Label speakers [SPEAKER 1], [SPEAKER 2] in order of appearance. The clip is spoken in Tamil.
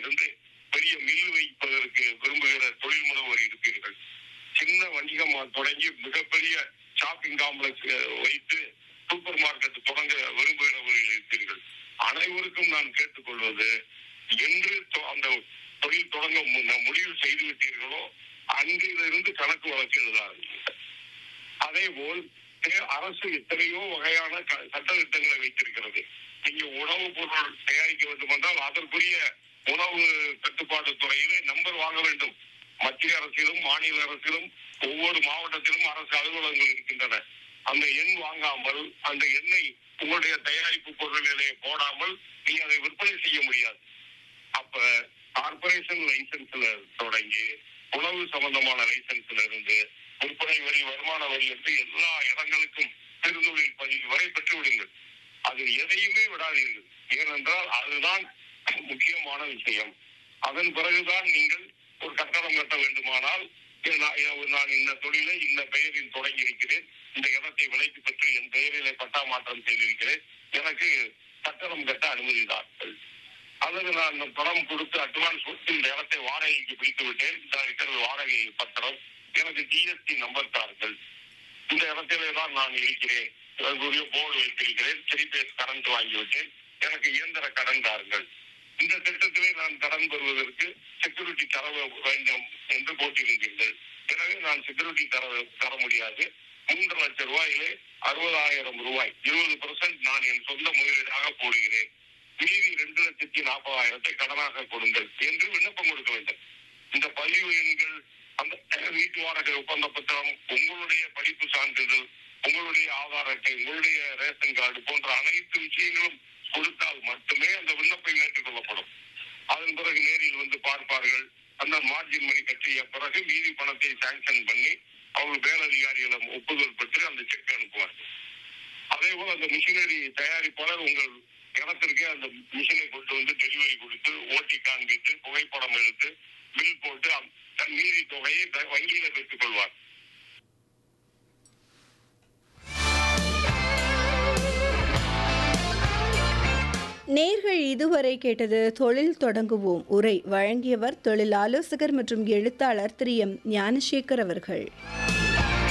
[SPEAKER 1] இருந்து பெரிய மில் வைப்பதற்கு விரும்புகிற தொழில் முனைவோர் இருப்பீர்கள் சின்ன வணிகம் தொடங்கி மிகப்பெரிய ஷாப்பிங் காம்ப்ளெக்ஸ் வைத்து சூப்பர் மார்க்கெட் தொடங்க விரும்புகிறவர்கள் இருப்பீர்கள் அனைவருக்கும் நான் கேட்டுக்கொள்வது என்று தொ- அந்த தொழில் தொடங்க மு- முடிவு செய்து விட்டீர்களோ அன்றிலிருந்து கணக்கு வழக்கு எழுதாதீர்கள் அதே போல் தே- அரசு எத்தனையோ வகையான க- சட்டத்திட்டங்களை வைத்திருக்கிறது நீங்க உணவுப் பொருள் தயாரிக்க வேண்டும் என்றால் அதற்குரிய உணவு கட்டுப்பாட்டு துறையிலே நம்பர் வாங்க வேண்டும் மத்திய அரசிலும் மாநில அரசிலும் ஒவ்வொரு மாவட்டத்திலும் அரசு அலுவலகங்கள் இருக்கின்றன அந்த எண் வாங்காமல் அந்த எண்ணை உங்களுடைய தயாரிப்பு பொருள்களை போடாமல் நீ அதை விற்பனை செய்ய முடியாது அப்ப கார்பரேஷன் லைசன்ஸ்ல தொடங்கி உணவு சம்பந்தமான லைசன்ஸ்ல இருந்து விற்பனை வரி வருமான வரி என்று எல்லா இடங்களுக்கும் திருநூலில் பதிவு வரை பெற்று விடுங்கள் அது எதையுமே விடாதீர்கள் ஏனென்றால் அதுதான் முக்கியமான விஷயம் அதன் பிறகுதான் நீங்கள் ஒரு கட்டடம் கட்ட வேண்டுமானால் ஏ, நான் ஏ- நான் இந்த தொழிலை இந்த பெயரில் தொடங்கி இருக்கிறேன் இந்த இடத்தை விலைக்கு பெற்று என் பெயரிலே பட்டா மாற்றம் செய்திருக்கிறேன் எனக்கு கட்டடம் கட்ட அனுமதி தாருங்கள் அல்லது நான் இந்த பணம் கொடுத்து அட்வான்ஸ் கொடுத்து இந்த இடத்தை வாடகைக்கு பிடித்து விட்டேன் இந்த இருக்கிறது வாடகை பத்திரம் எனக்கு ஜிஎஸ்டி நம்பர் தாருங்கள் இந்த இடத்திலே தான் நான் இருக்கிறேன் அதற்குரிய போர்டு வைத்திருக்கிறேன் த்ரீபேஸ் கரண்ட் வாங்கிவிட்டேன் எனக்கு இயந்திர கடன் தாருங்கள் இந்த திட்டத்திலே நான் கடன் பெறுவதற்கு செக்யூரிட்டி தர வேண்டும் என்று போட்டிருந்தீர்கள் எனவே நான் செக்யூரிட்டி தர தர முடியாது மூன்று லட்சம் ரூபாயிலே அறுபதாயிரம் ரூபாய் இருபது பெர்சன்ட் நான் என் சொந்த முதலீடாக போடுகிறேன் மீதி ரெண்டு லட்சத்தி நாற்பதாயிரத்தை கடனாக கொடுங்கள் என்று விண்ணப்பம் கொடுக்க வேண்டும் இந்த பதிவு எண்கள் அந்த வீட்டு வாடகை ஒப்பந்த பத்திரம் உங்களுடைய படிப்பு சான்றிதழ் உங்களுடைய ஆதார் அட்டை உங்களுடைய ரேஷன் கார்டு போன்ற அனைத்து விஷயங்களும் கொடுத்தால் மட்டுமே அந்த விண்ணப்பம் ஏற்றுக்கொள்ளப்படும் அதன் பிறகு நேரில் வந்து பார்ப்பார்கள் அந்த மார்ஜின் மணி கட்டிய பிறகு மீதி பணத்தை சாங்ஷன் பண்ணி அவங்க மேலதிகாரிகளிடம் ஒப்புதல் பெற்று அந்த செக் அனுப்புவார்கள் அதே போல அந்த மிஷினரி தயாரிப்பாளர் உங்கள் இடத்திற்கே அந்த மிஷினை கொண்டு வந்து டெலிவரி கொடுத்து ஓட்டி காண்பித்து புகைப்படம் எடுத்து பில் போட்டு அம்- தன் மீதி தொகையை த- வங்கியில பெற்றுக் கொள்வார்
[SPEAKER 2] நேர்கள் இதுவரை கேட்டது தொழில் தொடங்குவோம் உரை வழங்கியவர் தொழில் ஆலோசகர் மற்றும் எழுத்தாளர் திரு எம் ஞானசேகர் அவர்கள்